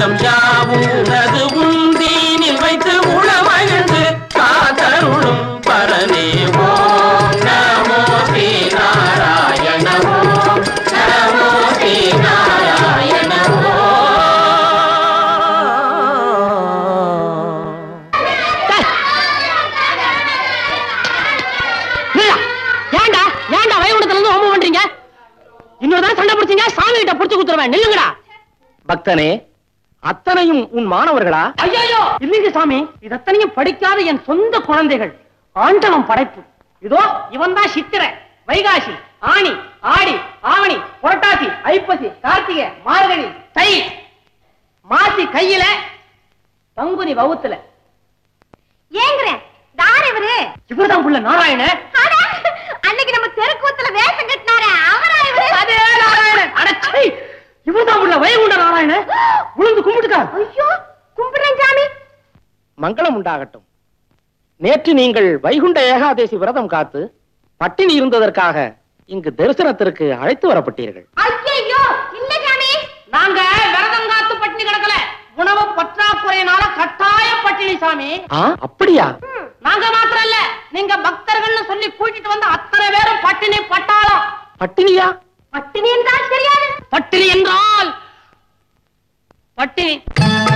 அண்டம் யாவும் உனது உந்தீனில் வைத்து உளமகிழ்ந்து காத்தருளும் பரனே ஓம் நமோ ஸ்ரீ நாராயண ஓம் நமோ ஸ்ரீ நாராயண ஓம் நில்லா. ஏன்டா ஏன்டா வைகுண்டத்துல இருந்து ஹோமம் பண்றீங்க இன்னொரு தடவை சண்டை பிடிச்சீங்க சாமி கிட்ட புடிச்சு குத்துருவேன் நில்லுங்கடா பக்தனே அத்தனையும் உன் மாணவர்களா ஐயோ இல்லைங்க சாமி இது அத்தனையும் படிக்காத என் சொந்த குழந்தைகள் ஆண்டவன் படைப்பு இதோ இவன் தான் சித்திரை வைகாசி ஆணி ஆடி ஆவணி புரட்டாசி ஐப்பசி கார்த்திகை மார்கழி தை மாசி கையில பங்குனி வவுத்துல ஏங்குறேன் தார் இவரு இவர்தான் புள்ள நாராயண அட, அன்னைக்கு நம்ம தெருக்கூத்துல வேஷம் கட்டினாரே அவரா இவரு அதே நாராயணன் அடச்சை இவர்தான் புள்ள வைகுண்ட நாராயண உளுந்து கும்பிட்டுக்கா ஐயோ கும்பிடுறேன் சாமி மங்களம் உண்டாகட்டும் நேற்று நீங்கள் வைகுண்ட ஏகாதேசி விரதம் காத்து பட்டினி இருந்ததற்காக இங்கு தரிசனத்திற்கு அழைத்து வரப்பட்டீர்கள் ஐயோ இல்ல சாமி நாங்க விரதம் காத்து பட்டினி கிடக்கல உணவு பற்றாக்குறையினால கட்டாய பட்டினி சாமி ஆ அப்படியா நாங்க மாத்திரம் இல்ல நீங்க பக்தர்கள்னு சொல்லி கூட்டிட்டு வந்த அத்தனை பேரும் பட்டினி பட்டாளம் பட்டினியா பட்டினி என்றால் தெரியாது பட்டினி என்றால் பட்டினி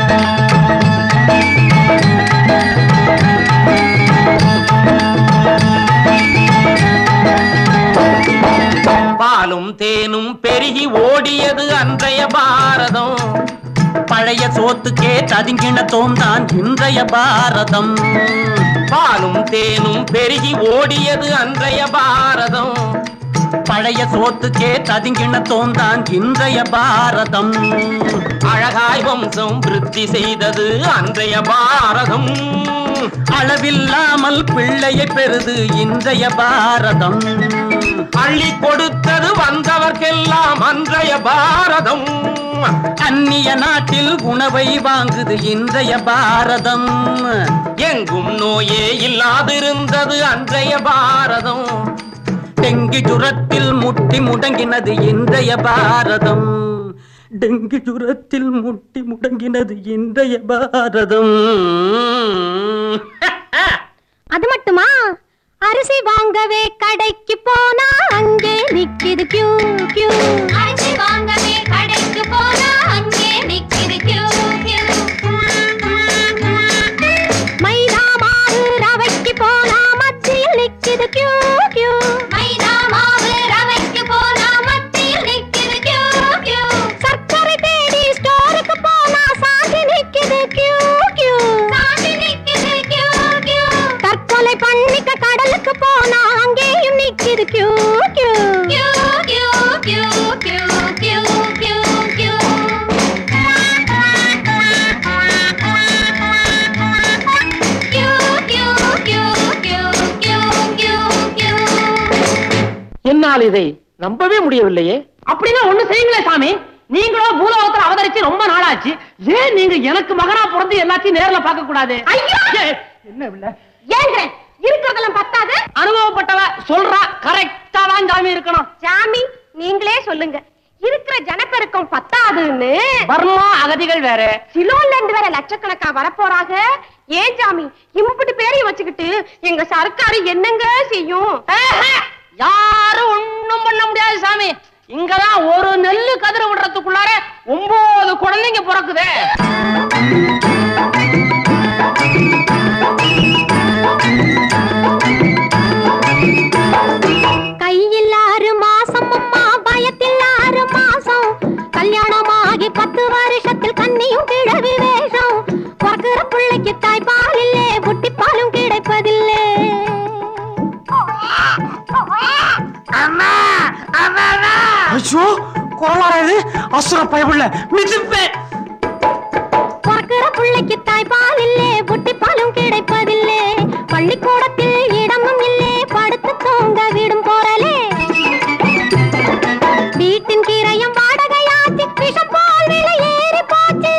பாலும் தேனும் பெருகி ஓடியது அன்றைய பாரதம் பழைய சோத்துக்கே ததுங்கிணத்தோம் தான் இன்றைய பாரதம் பாலும் தேனும் பெருகி ஓடியது அன்றைய பாரதம் பழைய சோத்துக்கே ததுங்கிணத்தோம் தான் இன்றைய பாரதம் அழகாய் வம்சம் விருத்தி செய்தது அன்றைய பாரதம் அளவில்லாமல் பிள்ளையை பெறுது இன்றைய பாரதம் அள்ளி கொடுத்தது வந்தவர்க்கெல்லாம் அன்றைய பாரதம் அந்நிய நாட்டில் உணவை வாங்குது இன்றைய பாரதம் எங்கும் நோயே இல்லாதிருந்தது அன்றைய பாரதம் டெங்கு ஜுரத்தில் முட்டி முடங்கினது இன்றைய பாரதம் டெங்கு ஜுரத்தில் முட்டி முடங்கினது இன்றைய பாரதம் அது மட்டுமா அரிசி வாங்கவே கடைக்கு போனா அங்கே நிக்குது கியூ கியூ அரிசி வாங்கவே கடைக்கு போனா அங்கே நிக்குது கியூ கியூ மைதா மாவு ரவைக்கு போனா மத்தியில் நிக்குது கியூ கியூ மைதா மாவு ரவைக்கு போனா மத்தியில் நிக்குது கியூ கியூ சர்க்கரை தேடி ஸ்டோருக்கு போனா சாந்தி நிக்குது கியூ கியூ சாந்தி நிக்குது கியூ கியூ தற்கொலை பண்ணிக்க கடலுக்கு போனா அங்கேயும் நிக்குது queue queue queue queue queue queue queue queue queue queue queue queue queue queue queue queue என்னால் இதை நம்பவே முடியவில்லையே அப்படின்னா ஒண்ணு செய்யுங்களே சாமி நீங்களும் பூலோகத்துல அவதரிச்சு ரொம்ப நாளாச்சு ஏன் நீங்க எனக்கு மகனா பிறந்து எல்லாத்தையும் நேர்ல பார்க்க கூடாது ஐயோ! ஏ, என்ன இல்ல ஏங்குறேன் இருக்கிறதெல்லாம் பத்தாது அனுபவப்பட்டவ சொல்றா கரெக்டா தான் சாமி இருக்கணும் சாமி நீங்களே சொல்லுங்க இருக்கிற ஜனப்பெருக்கம் பத்தாதுன்னு பர்மா அகதிகள் வேற சிலோன்ல இருந்து வேற லட்சக்கணக்கா வரப்போறாங்க ஏன் சாமி இம்புட்டு பேரையும் வச்சுக்கிட்டு எங்க சர்க்காரு என்னங்க செய்யும் ஆஹா! யாரும் ஒண்ணும் பண்ண முடியாது சாமி இங்கதான் ஒரு நெல்லு கதிர விடுறதுக்குள்ளார ஒன்பது குழந்தைங்க பிறக்குதே கையில் ஆறு மாசம் அம்மா பயத்தில் ஆறு மாசம் கல்யாணமாகி பத்து வருஷத்தில் கண்ணியும் கிழவி வேஷம் பிறக்கிற பிள்ளைக்கு தாய்ப்பால் இல்லே புட்டி பாலும் கிடைப்பதில்லை ஐயோ குரலாடாது அசுர பயமுள்ள மிதிப்பேன் பிறக்கிற பிள்ளைக்கு தாய்ப்பால் இல்லே புட்டி பாலும் கிடைப்பதில்லை பள்ளிக்கூடத்தில் இடமும் இல்லே படுத்து தூங்க வீடும் போறலே வீட்டின் கீரையும் வாடகையாச்சு விஷம் போல் விலை ஏறி போச்சு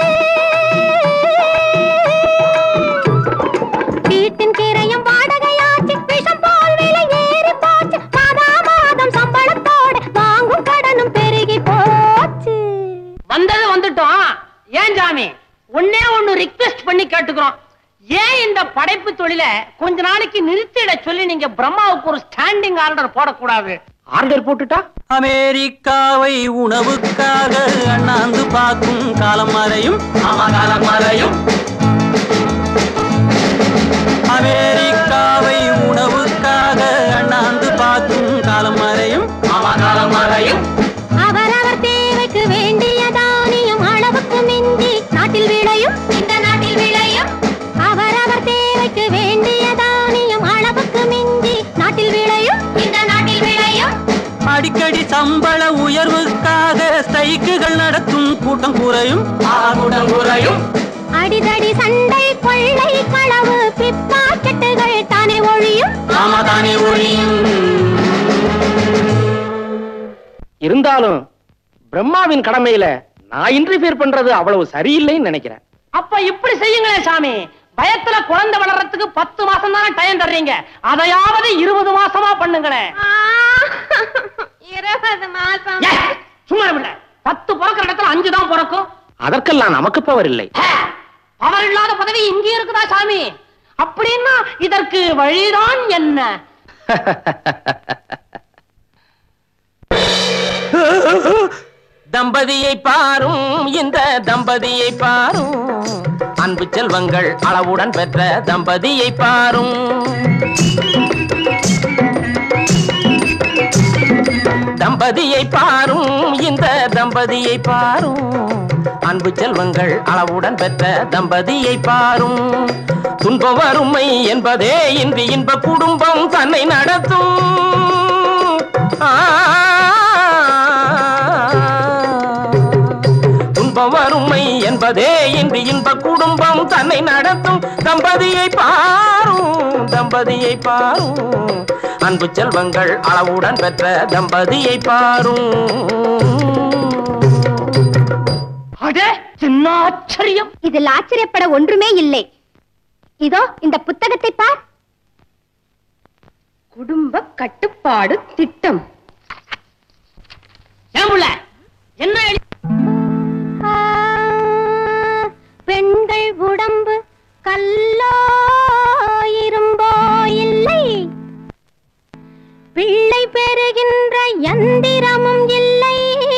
வீட்டின் கீரையும் வாடகையாச்சு விஷம் போல் விலை ஏறி போச்சு மாதா மாதம் சம்பளத்தோட வாங்கும் கடனும் பெருகி போச்சு வந்தது வந்துட்டோம் ஏன் சாமி ஒன்னே ஒண்ணு ரிக்வெஸ்ட் பண்ணி கேட்டுக்கிறோம் ஏன் இந்த படைப்பு தொழில கொஞ்ச நாளைக்கு நிறுத்திட சொல்லி நீங்க பிரம்மாவுக்கு ஒரு ஸ்டாண்டிங் ஆர்டர் போடக்கூடாது ஆர்டர் போட்டுட்டா அமெரிக்காவை உணவுக்காக அண்ணாந்து பார்க்கும் காலம் மறையும் ஆமா காலம் மறையும் அமெரிக்காவை உணவுக்காக அண்ணாந்து பார்க்கும் காலம் மறையும் ஆமா காலம் மறையும் அவரவர் தேவைக்கு வேண்டிய தானியம் அளவுக்கு மிஞ்சி நாட்டில் விளையும் இந்த நாட்டில் விளையும் அவரவர் தேவைக்கு வேண்டிய தானியம் அளவுக்கு மிஞ்சி நாட்டில் விளையும் இந்த நாட்டில் விளையும் அடிக்கடி சம்பள உயர்வுக்காக ஸ்ட்ரைக்குகள் நடத்தும் கூட்டம் குறையும் ஆ, கூட்டம் குறையும் அடிதடி சண்டை கொள்ளை களவு பிப்பாக்கெட்டுகள் தானே ஒழியும் ஆமா தானே ஒழியும் இருந்தாலும் பிரம்மாவின் கடமையில நான் இன்டர்ஃபியர் பண்றது அவ்வளவு சரியில்லைன்னு நினைக்கிறேன் அப்ப இப்படி செய்யுங்களேன் சாமி பயத்துல குழந்தை வளர்றதுக்கு பத்து மாசம் தானே டைம் தர்றீங்க அதையாவது இருபது மாசமா பண்ணுங்களேன் இருபது மாசம் ஏய், சும்மா இல்ல பத்து பிறக்கிற இடத்துல அஞ்சு தான் பிறக்கும் அதற்கெல்லாம் நமக்கு பவர் இல்லை அவர் இல்லாத பதவி இங்கே இருக்குதா சாமி அப்படின்னா இதற்கு வழிதான் என்ன தம்பதியை பாரும் இந்த தம்பதியை பாரும் அன்பு செல்வங்கள் அளவுடன் பெற்ற தம்பதியை பாரும் தம்பதியை பாரும் இந்த தம்பதியை பாரும் அன்பு செல்வங்கள் அளவுடன் பெற்ற தம்பதியை பாரும் துன்ப வறுமை என்பதே இன்றி இன்ப குடும்பம் தன்னை நடத்தும் ஆ துன்ப வறுமை என்பதே இன்று இன்ப குடும்பம் தன்னை நடத்தும் தம்பதியை பாரும் தம்பதியை பாரும் அன்பு செல்வங்கள் அளவுடன் பெற்ற தம்பதியை பாரும் அடே சின்ன ஆச்சரியம் இதில் ஆச்சரியப்பட ஒன்றுமே இல்லை இதோ இந்த புத்தகத்தை பார் குடும்ப கட்டுப்பாடு திட்டம் ஏன் புள்ள என்ன எழுதி- ஆ, பெண்கள் உடம்பு கல்லோ இரும்போ இல்லை பிள்ளை பெறுகின்ற யந்திரமும் இல்லை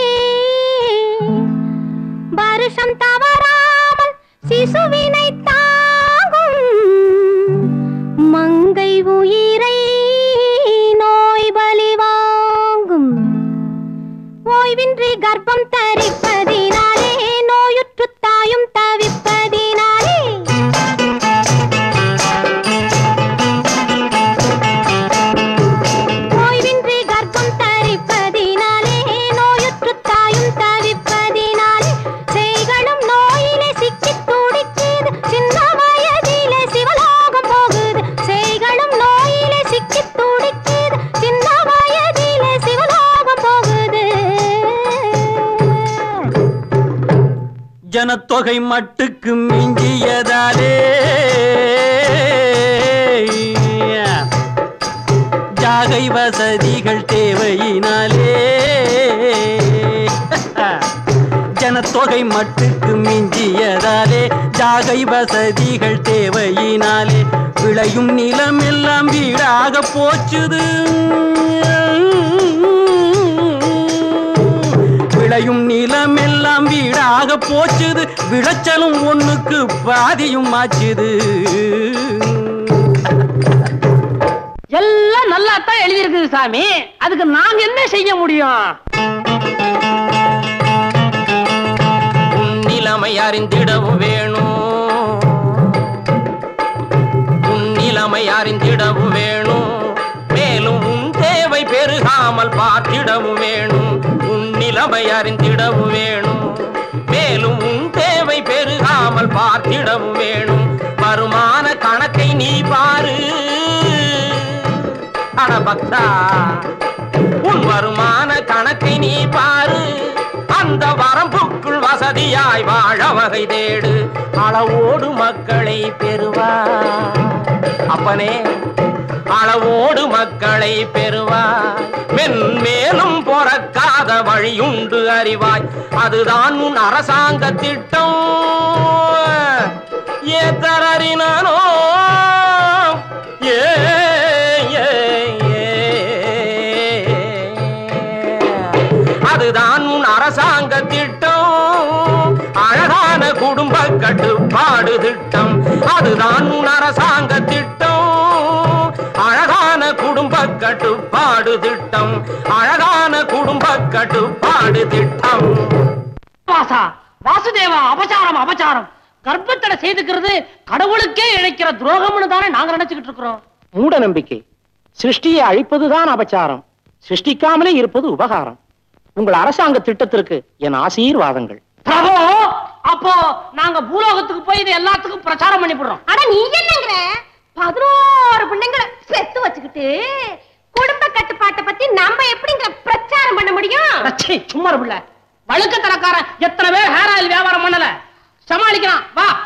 வருஷம் தவறாமல் சிசுவினை தாங்கும் மங்கை உயிரை நோய் பலி வாங்கும் ஓய்வின்றி கர்ப்பம் தரிப்பதினாலே நோயுற்று தாயும் தவிப்பதினாலே ஓய்வின்றி கர்ப்பம் தரிப்பதினாலே நோயுற்று தாயும் தவிப்பதினாலே செய்களும் நோயிலே சிக்கித் துடிக்குது சின்ன வயதிலே சிவலோகம் போகுது செய்களும் நோயிலே சிக்கித் துடிக்குது சின்ன வயதிலே சிவலோகம் போகுது ஜனத்தொகை மட்டுக்கு மிஞ்சியதாலே ஜாகை வசதிகள் தேவையினாலே ஜனத்தொகை மட்டுக்கு மிஞ்சியதாலே ஜாகை வசதிகள் தேவையினாலே விளையும் நிலம் எல்லாம் வீடாக போச்சுது விளையும் நிலம் எல்லாம் வீடாக போச்சுது விளைச்சலும் ஒண்ணுக்கு பாதியும் ஆச்சுது எல்லாம் நல்லா தான் எழுதி இருக்குது சாமி அதுக்கு நாங்க என்ன செய்ய முடியும் உன் நிலைமை அறிந்திடவும் வேணும் உன் நிலைமை அறிந்திடவும் வேணும் மேலும் உன் தேவை பெருகாமல் பார்த்திடவும் வேணும் உன் நிலைமை அறிந்திடவும் வேணும் மேலும் உன் தேவை பெருகாமல் பார்த்திடவும் வேணும் வருமான கணக்கை நீ பாரு அட பக்தா உன் வருமான கணக்கை நீ பாரு அந்த வரம்புக்குள் வசதியாய் வாழ வகை தேடு அளவோடு மக்களை பெறுவார் அப்பனே அளவோடு மக்களை பெறுவாய் மென்மேலும் பொறக்காத வழியுண்டு அறிவாய் அதுதான் உன் அரசாங்க திட்டம் ஏத்தரறினானோ ஏ ஏ, ஏ. அதுதான் உன் அரசாங்க திட்டம் அழகான குடும்ப கட்டுப்பாடு திட்டம் அதுதான் உன் அரசாங்க திட்டம் அழகான குடும்ப கட்டுப்பாடு திட்டம் அழகான குடும்ப கட்டுப்பாடு திட்டம் வாசா வாசுதேவா அபசாரம் அபசாரம் கர்ப்பத்தடை செய்துக்கிறது கடவுளுக்கே இழைக்கிற துரோகம்னு தானே நாங்க நினைச்சுக்கிட்டு இருக்கிறோம் மூட நம்பிக்கை சிருஷ்டியை அழிப்பதுதான் அபச்சாரம் சிருஷ்டிக்காமலே இருப்பது உபகாரம் உங்கள் அரசாங்க திட்டத்திற்கு என் ஆசீர்வாதங்கள் பிரபு அப்போ நாங்க பூலோகத்துக்கு போய் இது எல்லாத்துக்கும் பிரச்சாரம் பண்ணி போடுறோம் அட நீ என்னங்கிற பதினோரு பிள்ளைங்களை செத்து வச்சுக்கிட்டு குடும்ப கட்டுப்பாட்டை பத்தி நம்ம எப்படிங்க பிரச்சாரம் பண்ண முடியும் அடச்சே, சும்மா பிள்ளை வழுக்க தரக்காரன் எத்தனை பேர் ஹேர் ஆயில் வியாபாரம் பண்ணல சமாளிக்கிறான் வா